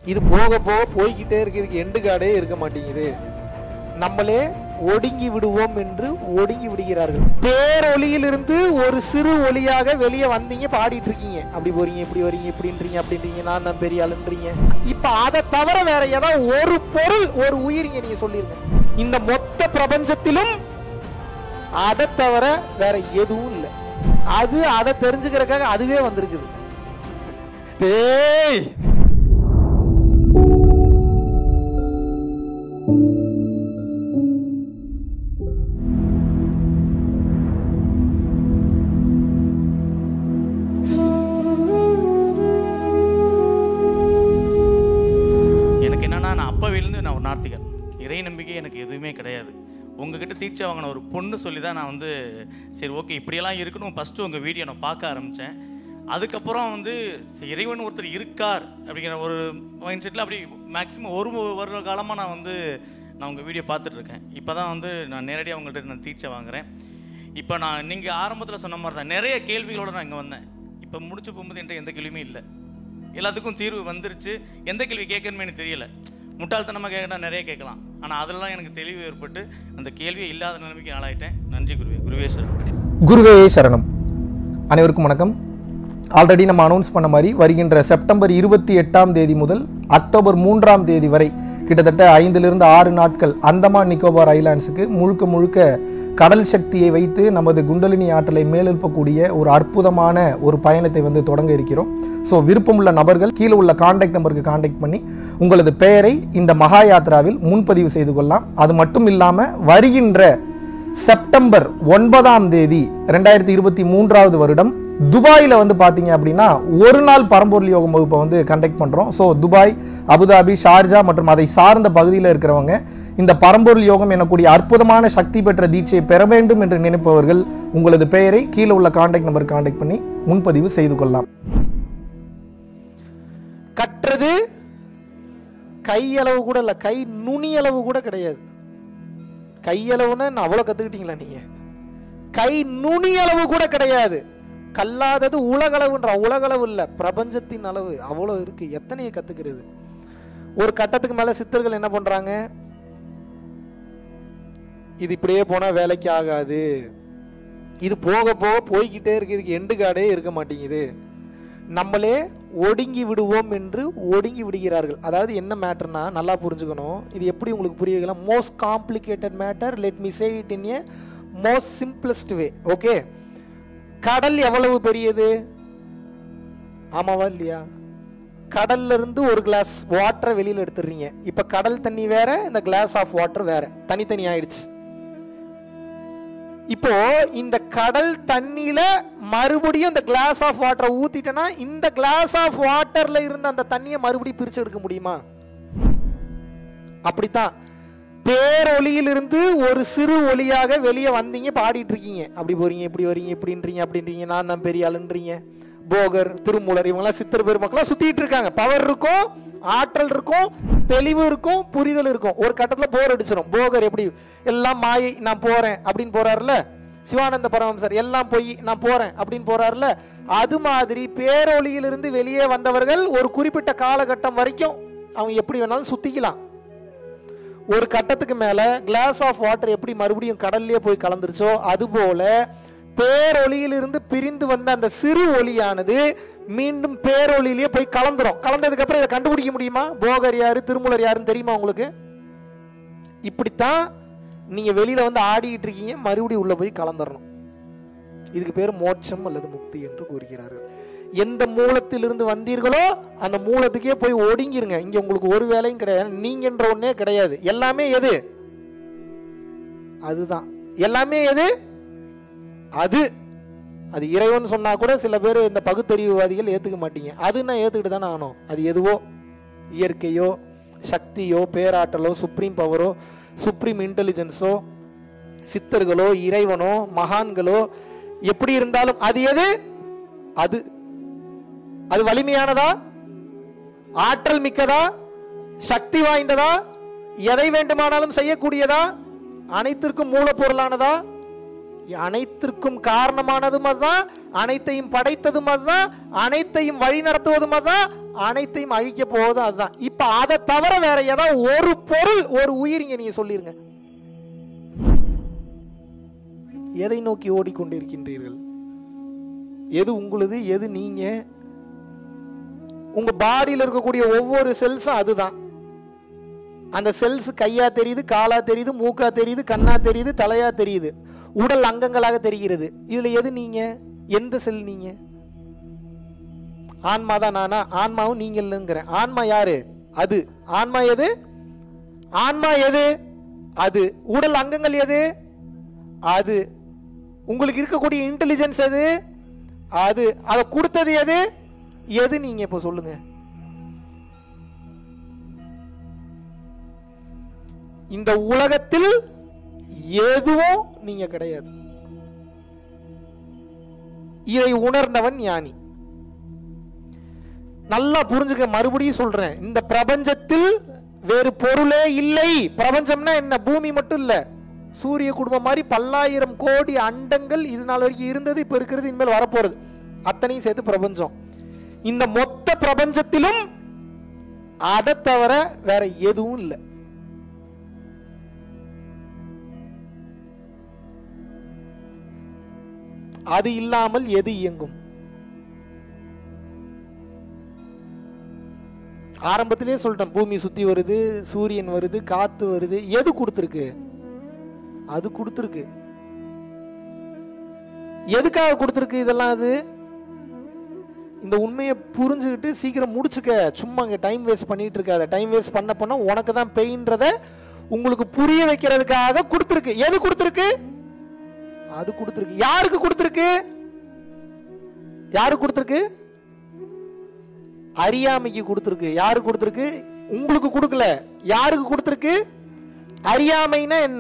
இது போக போக போய்கிட்டே இருக்கு இதுக்கு எண்டு காடே இருக்க மாட்டேங்குது நம்மளே ஒடுங்கி விடுவோம் என்று ஒடுங்கி விடுகிறார்கள் பேரொலியிலிருந்து ஒரு சிறு ஒளியாக வெளியே வந்தீங்க பாடிட்டு இருக்கீங்க அப்படி போறீங்க இப்படி வரீங்க இப்படின்றீங்க அப்படின்றீங்க நான் தான் பெரிய ஆளுன்றீங்க இப்ப அதை தவிர வேற ஏதாவது ஒரு பொருள் ஒரு உயிரிங்க நீங்க சொல்லிருங்க இந்த மொத்த பிரபஞ்சத்திலும் அதை தவிர வேற எதுவும் இல்லை அது அதை தெரிஞ்சுக்கிறதுக்காக அதுவே வந்திருக்குது டேய் எனக்கு என்னன்னா நான் அப்பவிலேருந்து நான் ஒரு நாத்திகன் இறை நம்பிக்கை எனக்கு எதுவுமே கிடையாது உங்ககிட்ட தீட்சை வாங்கின ஒரு பொண்ணு சொல்லி தான் நான் வந்து சரி ஓகே இப்படியெல்லாம் இருக்கணும் ஃபஸ்ட்டு உங்கள் வீடியோ நான் பார்க்க ஆரம்பித்தேன் அதுக்கப்புறம் வந்து சரி, இறைவன் ஒருத்தர் இருக்கார் அப்படிங்கிற ஒரு மைண்ட் செட்டில் அப்படி மேக்ஸிமம் ஒரு வருட காலமாக நான் வந்து நான் உங்கள் வீடியோ பார்த்துட்டு இருக்கேன் இப்போ தான் வந்து நான் நேரடியாக உங்கள்கிட்ட நான் தீட்சை வாங்குறேன் இப்போ நான் நீங்கள் ஆரம்பத்தில் சொன்ன மாதிரி தான் நிறைய கேள்விகளோட நான் இங்கே வந்தேன் இப்போ முடிச்சு போகும்போது என்கிட்ட எந்த கேள்வியுமே இல்லை எல்லாத்துக்கும் தீர்வு வந்துருச்சு எந்த கேள்வி கேட்கணுமே எனக்கு தெரியல முட்டாள்தனமாக கேட்கணும் நிறைய கேட்கலாம் ஆனால் அதெல்லாம் எனக்கு தெளிவு ஏற்பட்டு அந்த கேள்வியே இல்லாத நிலைமைக்கு ஆளாயிட்டேன் நன்றி குருவே குருவே சார் குருவே சரணம் அனைவருக்கும் வணக்கம் ஆல்ரெடி நம்ம அனௌன்ஸ் பண்ண மாதிரி வருகின்ற செப்டம்பர் இருபத்தி எட்டாம் தேதி முதல் அக்டோபர் மூன்றாம் தேதி வரை கிட்டத்தட்ட ஐந்திலிருந்து ஆறு நாட்கள் அந்தமான் நிக்கோபார் ஐலாண்ட்ஸுக்கு முழுக்க முழுக்க கடல் சக்தியை வைத்து நமது குண்டலினி ஆற்றலை மேலெழுப்பக்கூடிய ஒரு அற்புதமான ஒரு பயணத்தை வந்து தொடங்க இருக்கிறோம் ஸோ விருப்பமுள்ள நபர்கள் கீழே உள்ள காண்டாக்ட் நம்பருக்கு காண்டாக்ட் பண்ணி உங்களது பெயரை இந்த மகா யாத்ராவில் முன்பதிவு செய்து கொள்ளலாம் அது மட்டும் இல்லாமல் வருகின்ற செப்டம்பர் ஒன்பதாம் தேதி ரெண்டாயிரத்தி இருபத்தி மூன்றாவது வருடம் துபாயில் வந்து பார்த்தீங்க அப்படின்னா ஒரு நாள் பரம்பொருள் யோகம் வகுப்பை வந்து கண்டக்ட் பண்ணுறோம் ஸோ துபாய் அபுதாபி ஷார்ஜா மற்றும் அதை சார்ந்த பகுதியில் இருக்கிறவங்க இந்த பரம்பொருள் யோகம் எனக்கூடிய அற்புதமான சக்தி பெற்ற தீட்சையை பெற வேண்டும் என்று நினைப்பவர்கள் உங்களது பெயரை கீழே உள்ள காண்டாக்ட் நம்பருக்கு காண்டாக்ட் பண்ணி முன்பதிவு செய்து கொள்ளலாம் கற்றது கையளவு கூட இல்ல கை நுனி அளவு கூட கிடையாது கையளவுன்னா நான் அவ்வளவு கத்துக்கிட்டீங்களா நீங்க கை நுனி அளவு கூட கிடையாது கல்லாதது உலகளவுன்ற உலகளவு இல்ல பிரபஞ்சத்தின் அளவு அவ்வளவு இருக்கு எத்தனையை கத்துக்கிறது ஒரு கட்டத்துக்கு மேல சித்தர்கள் என்ன பண்றாங்க இது இப்படியே போனா வேலைக்கு ஆகாது இது போக போக போய்கிட்டே இருக்கு இதுக்கு எண்டு காடே இருக்க மாட்டேங்குது நம்மளே ஒடுங்கி விடுவோம் என்று ஒடுங்கி விடுகிறார்கள் அதாவது என்ன மேட்டர்னா நல்லா புரிஞ்சுக்கணும் இது எப்படி உங்களுக்கு புரிய வைக்கலாம் most complicated matter let me say it in a most simplest way okay கடல் எவ்வளவு பெரியது ஆமாவா இல்லையா கடல்ல இருந்து ஒரு கிளாஸ் வாட்டரை வெளியில எடுத்துடுறீங்க இப்ப கடல் தண்ணி வேற இந்த கிளாஸ் ஆஃப் வாட்டர் வேற தனித்தனி ஆயிடுச்சு இப்போ இந்த கடல் தண்ணியில மறுபடியும் இந்த கிளாஸ் ஆஃப் வாட்டரை ஊத்திட்டேன்னா இந்த கிளாஸ் ஆஃப் வாட்டர்ல இருந்த அந்த தண்ணியை மறுபடியும் பிரிச்சு எடுக்க முடியுமா அப்படித்தான் பேரொலியிலிருந்து ஒரு சிறு ஒளியாக வெளியே வந்தீங்க பாடிட்டு இருக்கீங்க அப்படி போறீங்க இப்படி வரீங்க இப்படின்றீங்க அப்படின்றீங்க நான் தான் பெரிய ஆளுன்றீங்க போகர் திருமூலர் இவங்கெல்லாம் சித்தர் பெருமக்கெல்லாம் சுத்திட்டு இருக்காங்க பவர் இருக்கும் ஆற்றல் இருக்கும் தெளிவு இருக்கும் புரிதல் இருக்கும் ஒரு கட்டத்துல போர் அடிச்சிடும் போகர் எப்படி எல்லாம் மாயை நான் போறேன் அப்படின்னு போறாருல சிவானந்த பரமஹம்சர் எல்லாம் போய் நான் போறேன் அப்படின்னு போறாருல அது மாதிரி பேரொலியிலிருந்து வெளியே வந்தவர்கள் ஒரு குறிப்பிட்ட காலகட்டம் வரைக்கும் அவங்க எப்படி வேணாலும் சுத்திக்கலாம் ஒரு கட்டத்துக்கு மேல கிளாஸ் ஆஃப் வாட்டர் எப்படி மறுபடியும் கடல்லே போய் கலந்துருச்சோ அதுபோல பேரொளியிலிருந்து பிரிந்து வந்த அந்த சிறு ஒளியானது மீண்டும் பேரொளியிலேயே போய் கலந்துரும் கலந்ததுக்கு அப்புறம் இதை கண்டுபிடிக்க முடியுமா போகர் யாரு திருமூலர் யாருன்னு தெரியுமா உங்களுக்கு இப்படித்தான் நீங்க வெளியில வந்து ஆடிக்கிட்டு இருக்கீங்க மறுபடியும் உள்ள போய் கலந்துடணும் இதுக்கு பேர் மோட்சம் அல்லது முக்தி என்று கூறுகிறார்கள் எந்த மூலத்திலிருந்து வந்தீர்களோ அந்த மூலத்துக்கே போய் ஒடுங்கிருங்க இங்க உங்களுக்கு ஒரு வேலையும் கிடையாது நீங்கன்ற ஒண்ணே கிடையாது எல்லாமே எது அதுதான் எல்லாமே எது அது அது இறைவன் சொன்னா கூட சில பேர் இந்த பகுத்தறிவுவாதிகள் ஏத்துக்க மாட்டீங்க அது நான் ஏத்துக்கிட்டு தானே ஆகணும் அது எதுவோ இயற்கையோ சக்தியோ பேராற்றலோ சுப்ரீம் பவரோ சுப்ரீம் இன்டெலிஜென்ஸோ சித்தர்களோ இறைவனோ மகான்களோ எப்படி இருந்தாலும் அது எது அது அது வலிமையானதா ஆற்றல் மிக்கதா சக்தி வாய்ந்ததா எதை வேண்டுமானாலும் செய்யக்கூடியதா அனைத்திற்கும் மூலப்பொருளானதா அனைத்திற்கும் காரணமானதும் அதுதான் அனைத்தையும் படைத்ததும் அதுதான் அனைத்தையும் வழி நடத்துவதும் அதுதான் அனைத்தையும் அழிக்க போவதும் அதுதான் இப்ப அதை தவிர வேற ஏதாவது ஒரு பொருள் ஒரு உயிரிங்க நீங்க சொல்லிருங்க எதை நோக்கி ஓடிக்கொண்டிருக்கின்றீர்கள் எது உங்களுது எது நீங்க உங்க பாடியில் இருக்கக்கூடிய ஒவ்வொரு செல்ஸும் அதுதான் அந்த செல்ஸ் கையா தெரியுது காலா தெரியுது மூக்கா தெரியுது கண்ணா தெரியுது தலையா தெரியுது உடல் அங்கங்களாக தெரிகிறது இதுல எது நீங்க எந்த செல் நீங்க ஆன்மா தான் நானா ஆன்மாவும் நீங்க இல்லைங்கிறேன் ஆன்மா யாரு அது ஆன்மா எது ஆன்மா எது அது உடல் அங்கங்கள் எது அது உங்களுக்கு இருக்கக்கூடிய இன்டெலிஜென்ஸ் எது அது அதை கொடுத்தது எது எது நீங்க இப்போ சொல்லுங்க இந்த உலகத்தில் எதுவும் நீங்க கிடையாது இதை உணர்ந்தவன் ஞானி நல்லா புரிஞ்சுக்க மறுபடியும் சொல்றேன் இந்த பிரபஞ்சத்தில் வேறு பொருளே இல்லை பிரபஞ்சம்னா என்ன பூமி மட்டும் இல்ல சூரிய குடும்பம் மாதிரி பல்லாயிரம் கோடி அண்டங்கள் இது நாள் வரைக்கும் இருந்தது இப்ப இருக்கிறது இனிமேல் வரப்போறது அத்தனையும் சேர்த்து பிரபஞ்சம் இந்த மொத்த பிரபஞ்சத்திலும் அதை தவிர வேற எதுவும் இல்லை அது இல்லாமல் எது இயங்கும் ஆரம்பத்திலே சொல்லிட்டேன் பூமி சுத்தி வருது சூரியன் வருது காத்து வருது எது கொடுத்துருக்கு அது கொடுத்துருக்கு எதுக்காக கொடுத்துருக்கு இதெல்லாம் அது இந்த உண்மையை புரிஞ்சுக்கிட்டு சீக்கிரம் முடிச்சுக்க சும்மா இங்க டைம் வேஸ்ட் பண்ணிட்டு இருக்காத டைம் வேஸ்ட் பண்ண பண்ண உனக்கு தான் பெயின்றத உங்களுக்கு புரிய வைக்கிறதுக்காக கொடுத்துருக்கு எது கொடுத்துருக்கு அது கொடுத்துருக்கு யாருக்கு கொடுத்துருக்கு யாருக்கு கொடுத்துருக்கு அறியாமைக்கு கொடுத்துருக்கு யாரு கொடுத்துருக்கு உங்களுக்கு கொடுக்கல யாருக்கு கொடுத்துருக்கு அறியாமைனா என்ன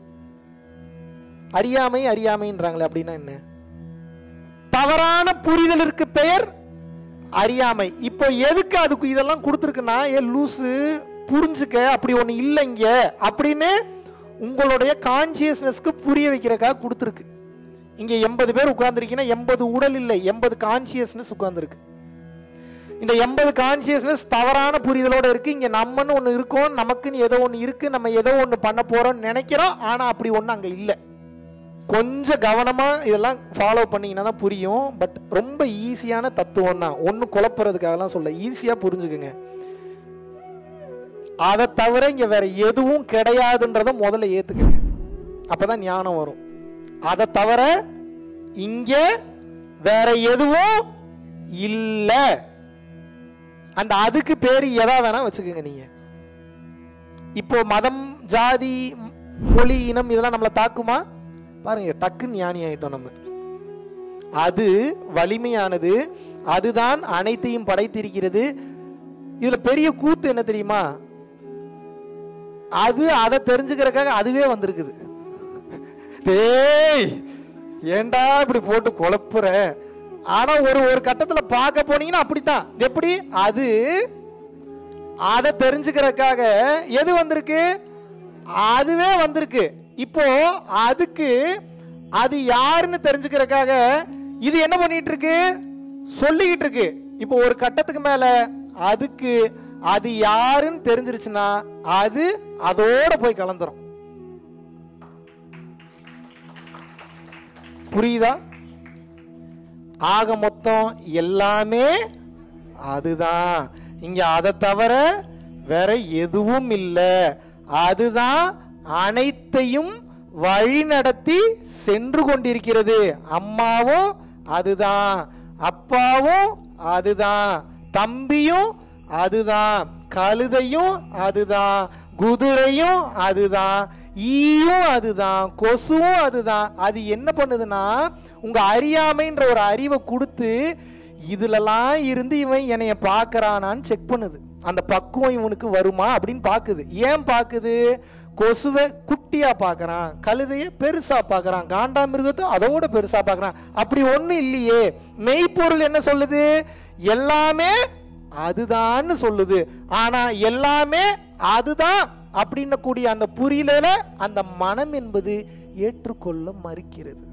அறியாமை அறியாமைன்றாங்களே அப்படின்னா என்ன தவறான புரிதலிற்கு பெயர் அறியாமை இப்போ எதுக்கு அதுக்கு இதெல்லாம் கொடுத்துருக்குன்னா ஏ லூசு புரிஞ்சுக்க அப்படி ஒன்று இல்லைங்க அப்படின்னு உங்களுடைய கான்சியஸ்னஸ்க்கு புரிய வைக்கிறக்காக கொடுத்துருக்கு இங்க எண்பது பேர் உட்கார்ந்துருக்கீங்கன்னா எண்பது உடல் இல்லை எண்பது கான்சியஸ்னஸ் உட்கார்ந்துருக்கு இந்த எண்பது கான்சியஸ்னஸ் தவறான புரிதலோட இருக்கு இங்க நம்மன்னு ஒன்று இருக்கோம் நமக்குன்னு ஏதோ ஒன்று இருக்கு நம்ம ஏதோ ஒன்று பண்ண போறோம்னு நினைக்கிறோம் ஆனா அப்படி ஒன்று அங்க இல்லை கொஞ்சம் கவனமா இதெல்லாம் ஃபாலோ பண்ணீங்கன்னா தான் புரியும் பட் ரொம்ப ஈஸியான தத்துவம் தான் ஒன்றும் குழப்புறதுக்காகலாம் சொல்ல ஈஸியா புரிஞ்சுக்குங்க அதை தவிர இங்க வேற எதுவும் கிடையாதுன்றத முதல்ல ஏத்துக்கங்க அப்பதான் ஞானம் வரும் அதை தவிர இங்க வேற எதுவும் இல்ல அந்த அதுக்கு பேரு எதா வேணா வச்சுக்கோங்க நீங்க இப்போ மதம் ஜாதி ம், மொழி இனம் இதெல்லாம் நம்மளை தாக்குமா பாருங்க டக்குன்னு ஞானி ஆயிட்டோம் நம்ம அது வலிமையானது அதுதான் அனைத்தையும் படைத்திருக்கிறது இதுல பெரிய கூத்து என்ன தெரியுமா அது அதை தெரிஞ்சுக்கிறதுக்காக அதுவே வந்திருக்குது டேய் ஏன்டா இப்படி போட்டு குழப்புற ஆனா ஒரு ஒரு கட்டத்துல பார்க்க போனீங்கன்னா அப்படித்தான் எப்படி அது அதை தெரிஞ்சுக்கிறதுக்காக எது வந்திருக்கு அதுவே வந்திருக்கு இப்போ அதுக்கு அது யாருன்னு தெரிஞ்சுக்கிறதுக்காக இது என்ன பண்ணிட்டு இருக்கு சொல்லிக்கிட்டு இருக்கு இப்போ ஒரு கட்டத்துக்கு மேல அதுக்கு அது யாருன்னு தெரிஞ்சிருச்சுன்னா அது அதோட போய் கலந்துரும் புரியுதா ஆக மொத்தம் எல்லாமே அதுதான் இங்க அதை தவிர வேற எதுவும் இல்லை அதுதான் அனைத்தையும் வழிநடத்தி சென்று கொண்டிருக்கிறது அம்மாவும் அதுதான் அப்பாவும் அதுதான் தம்பியும் அதுதான் கழுதையும் அதுதான் குதிரையும் அதுதான் ஈயும் அதுதான் கொசுவும் அதுதான் அது என்ன பண்ணுதுன்னா உங்க அறியாமைன்ற ஒரு அறிவை கொடுத்து இதுலலாம் இருந்து இவன் என்னைய பார்க்கறானான்னு செக் பண்ணுது அந்த பக்குவம் இவனுக்கு வருமா அப்படின்னு பாக்குது ஏன் பாக்குது கொசுவை குட்டியா பார்க்கறான் கழுதைய பெருசா பார்க்கறான் காண்டா மிருகத்தை அதோட பெருசா பார்க்கறான் அப்படி ஒண்ணு இல்லையே மெய்ப்பொருள் என்ன சொல்லுது எல்லாமே அதுதான்னு சொல்லுது ஆனா எல்லாமே அதுதான் அப்படின்னு கூடிய அந்த புரியல அந்த மனம் என்பது ஏற்றுக்கொள்ள மறுக்கிறது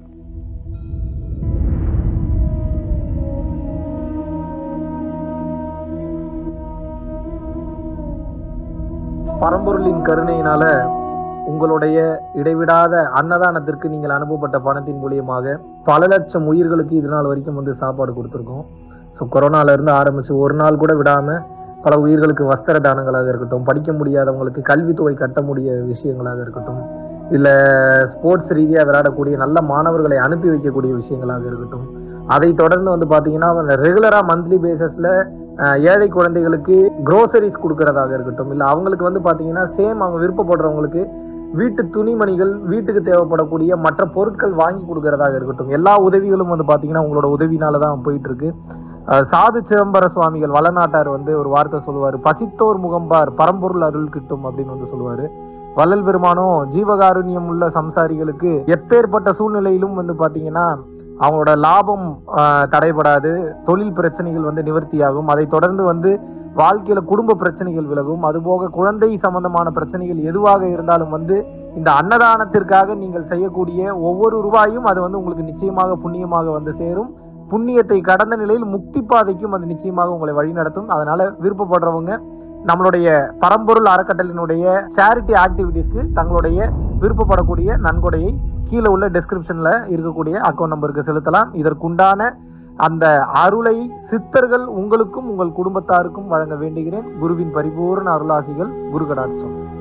பரம்பொருளின் கருணையினால உங்களுடைய இடைவிடாத அன்னதானத்திற்கு நீங்கள் அனுப்பப்பட்ட பணத்தின் மூலியமாக பல லட்சம் உயிர்களுக்கு இது நாள் வரைக்கும் வந்து சாப்பாடு கொடுத்துருக்கோம் ஸோ கொரோனால இருந்து ஆரம்பிச்சு ஒரு நாள் கூட விடாம பல உயிர்களுக்கு வஸ்திர தானங்களாக இருக்கட்டும் படிக்க முடியாதவங்களுக்கு கல்வித்தொகை கட்ட முடிய விஷயங்களாக இருக்கட்டும் இல்லை ஸ்போர்ட்ஸ் ரீதியாக விளையாடக்கூடிய நல்ல மாணவர்களை அனுப்பி வைக்கக்கூடிய விஷயங்களாக இருக்கட்டும் அதை தொடர்ந்து வந்து பார்த்தீங்கன்னா ரெகுலராக மந்த்லி பேசிஸில் ஏழை குழந்தைகளுக்கு க்ரோசரிஸ் கொடுக்கறதாக இருக்கட்டும் இல்லை அவங்களுக்கு வந்து பார்த்தீங்கன்னா சேம் அவங்க விருப்பப்படுறவங்களுக்கு வீட்டு துணிமணிகள் வீட்டுக்கு தேவைப்படக்கூடிய மற்ற பொருட்கள் வாங்கி கொடுக்கறதாக இருக்கட்டும் எல்லா உதவிகளும் வந்து பார்த்தீங்கன்னா உங்களோட உதவினால தான் போயிட்டு இருக்கு அஹ் சாது சிதம்பர சுவாமிகள் வளநாட்டார் வந்து ஒரு வார்த்தை சொல்லுவார் பசித்தோர் முகம்பார் பரம்பொருள் அருள் கிட்டும் அப்படின்னு வந்து சொல்லுவாரு வள்ளல் பெருமானும் ஜீவகாருண்யம் உள்ள சம்சாரிகளுக்கு எப்பேற்பட்ட சூழ்நிலையிலும் வந்து பாத்தீங்கன்னா அவங்களோட லாபம் ஆஹ், தடைபடாது தொழில் பிரச்சனைகள் வந்து நிவர்த்தியாகும் அதை தொடர்ந்து வந்து வாழ்க்கையில குடும்ப பிரச்சனைகள் விலகும் அதுபோக குழந்தை சம்பந்தமான பிரச்சனைகள் எதுவாக இருந்தாலும் வந்து இந்த அன்னதானத்திற்காக நீங்கள் செய்யக்கூடிய ஒவ்வொரு ரூபாயும் அது வந்து உங்களுக்கு நிச்சயமாக புண்ணியமாக வந்து சேரும் புண்ணியத்தை கடந்த நிலையில் முக்தி பாதைக்கும் அது நிச்சயமாக உங்களை வழிநடத்தும் அதனால விருப்பப்படுறவங்க நம்மளுடைய பரம்பொருள் அறக்கட்டளினுடைய சேரிட்டி ஆக்டிவிட்டீஸ்க்கு தங்களுடைய விருப்பப்படக்கூடிய நன்கொடையை கீழே உள்ள டெஸ்கிரிப்ஷன்ல இருக்கக்கூடிய அக்கௌண்ட் நம்பருக்கு செலுத்தலாம் இதற்குண்டான அந்த அருளை சித்தர்கள் உங்களுக்கும் உங்கள் குடும்பத்தாருக்கும் வழங்க வேண்டுகிறேன் குருவின் பரிபூர்ண அருளாசிகள் குரு கடாட்சம்